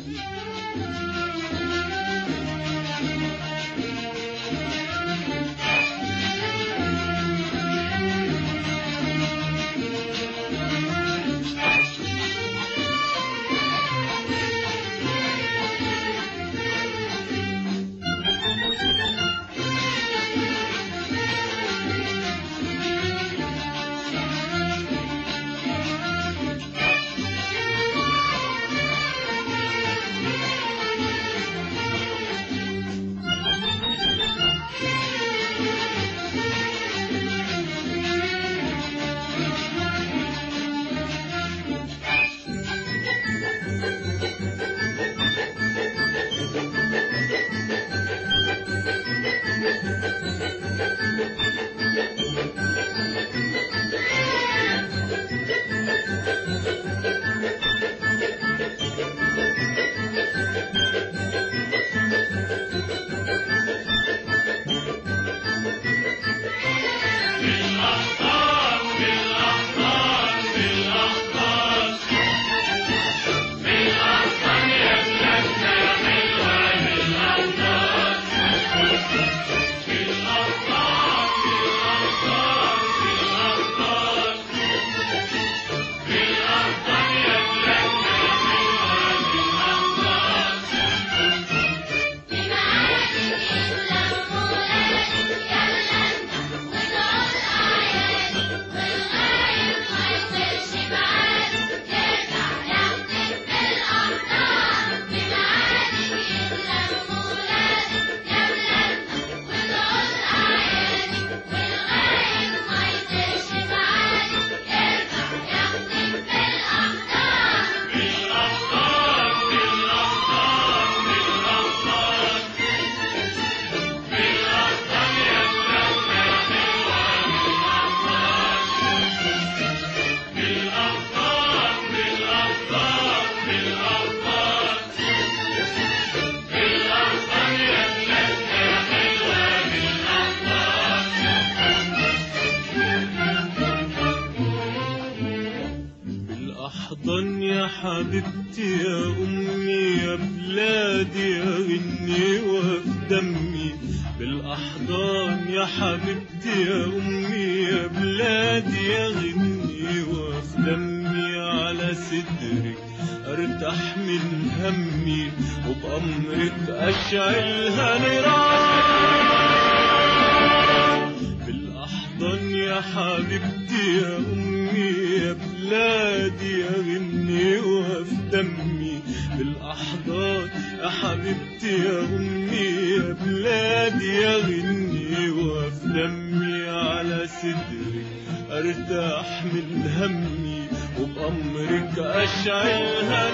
بلادي بالأحضان يا حبيبتي يا أمي يا بلادي أغني وفي دمي بالأحضان يا حبيبتي يا أمي يا بلادي أغني وفي دمي على صدرك أرتاح من همي وبأمرك أشعلها نيران بالأحضان يا حبيبتي يا أمي يا بلادي أغني وفي دمي بالأحضان يا حبيبتي يا أمي يا بلادي أغني وفي دمي على صدرك أرتاح من همي وبأمرك أشعلها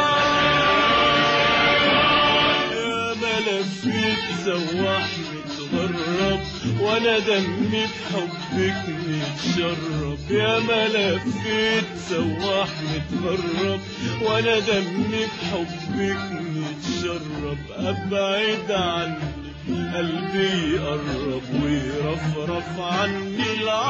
نيران يا ملفت سواح متغرب وانا دمي بحبك متشرب يا ملفت سواح متغرب وانا دمي بحبك متشرب ابعد عني قلبي يقرب ويرفرف عني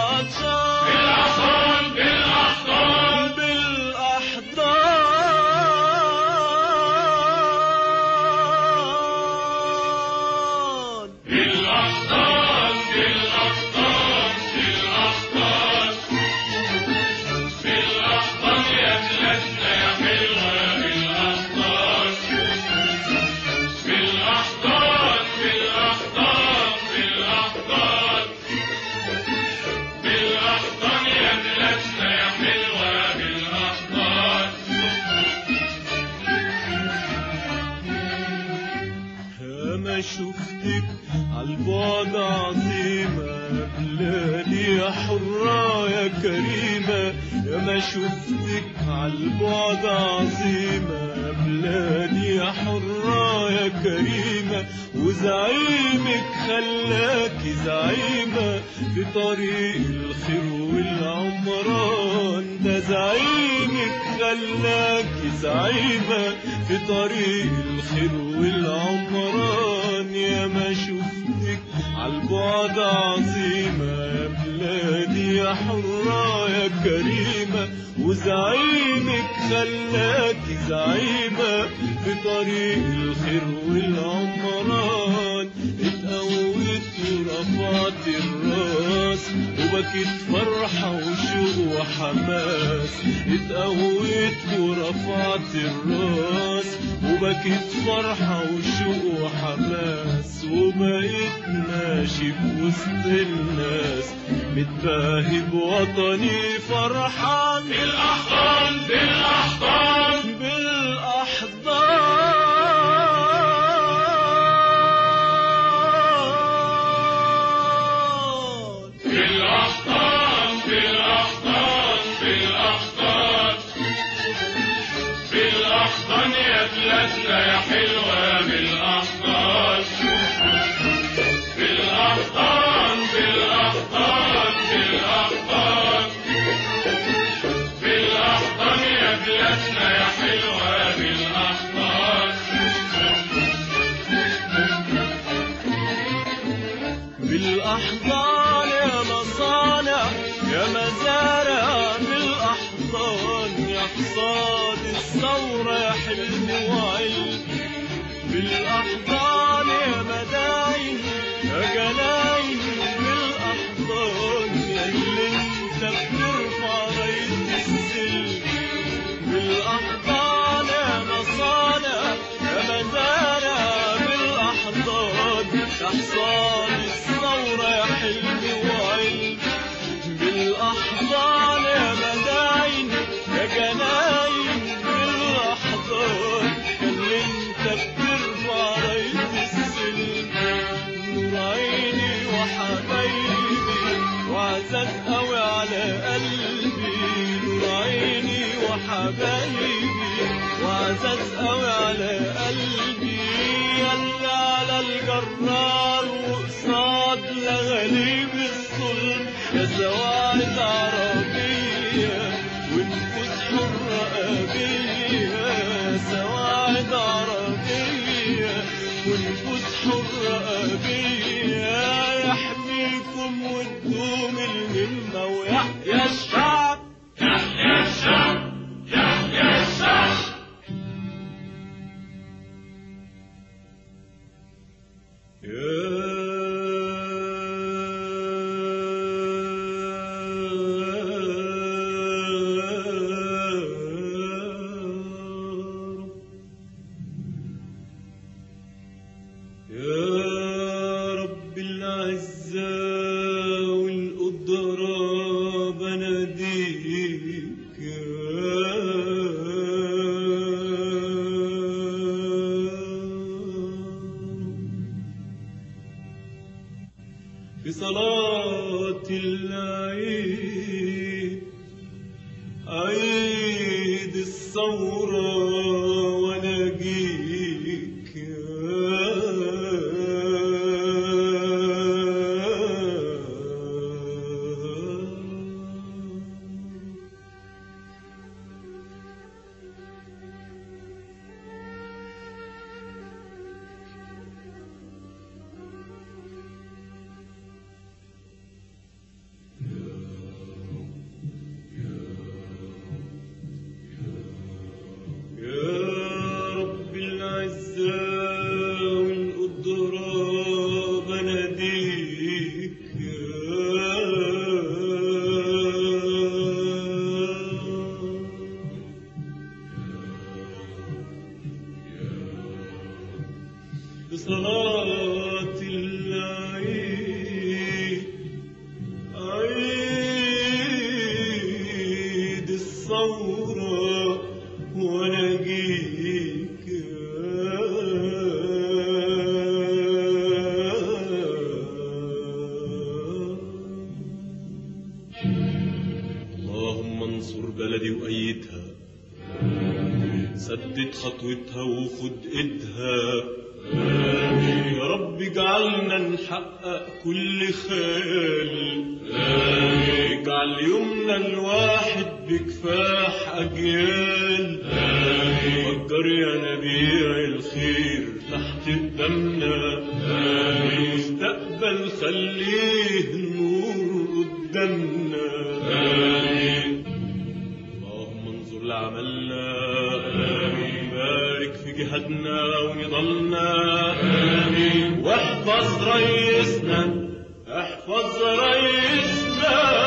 العطشان بالأحضان بالأحضان بالأحضان بالأحضان بالأحضان بالأحضان بالأحضان يا بلادنا يا حلوة بالأحضان بالأحضان بالأحضان بالأحضان بالأحضان يا بلادنا يا حلوة بالأحضان ما شفتك عالبعد عظيمة بلادي يا حرة يا كريمة يا ما شفتك عالبعد عظيمة بلادي يا حرة يا كريمة وزعيمك خلاكي زعيمة في طريق الخير والعمران ده زعيمك خلاكي زعيمة في طريق الخير والعمران يا ما شفتك عالبعد عظيمة يا بلادي يا حرة يا كريمة وزعيمك خلاكي زعيمة في في طريق الخير والعمران اتقويت ورفعت الراس وبكيت فرحة وشوق وحماس اتقويت ورفعت الراس وبكيت فرحة وشوق وحماس وبقيت ماشي في وسط الناس متباهي بوطني فرحان بالأحضان بالأحضان بالأحضان بالأحضان بالأحضان بالأحضان بالأحضان يا بلادنا يا حلوة بالأحضان بالأحضان بالأحضان بالأحضان بالأحضان يا بلادنا يا حلوة بالأحضان بالأحضان يا مصانع يا مزارع بالأحضان يا حصاد الثورة يا حلم وعلم بالأحضان يا مداين يا جناين بالأحضان يا اللي انت بترفع راية السلم بالأحضان يا مصانع يا مزارع بالأحضان يا حصان الثورة يا حلم وعلم بالأحضان يا مداين يا جناين بالأحضان اللي انت بترفع راية السلم نور عيني وحبايبي وعزك قوي على قلبي نور عيني وحبايبي وعزك قوي على قلبي يلا على الجرار وقصاد لغاليب الظلم يا سواعد عربية ونفوس حرة أبية سواعد عربية ونفوس حرة أبية يحميكم وتدوم المهمة ويحيى الشعب يحيى الشعب يحيى الشعب يا رب العزة والقدرة بناديك في صلاة العيد عيد الثورة ونجيك يا رب العزة والقدرة بناديك بصلاة العيد عيد الثورة ونجيك اللهم انصر بلدي وأيدها سدد خطوتها وخد ايدها يا رب اجعلنا نحقق كل خيال اجعل يومنا الواحد بكفاح أجيال فكر يا نبيع الخير تحت قدامنا المستقبل خليه النور قدامنا اللهم انظر لعملنا بارك في جهادنا ونضلنا آمين واحفظ رئيسنا احفظ رئيسنا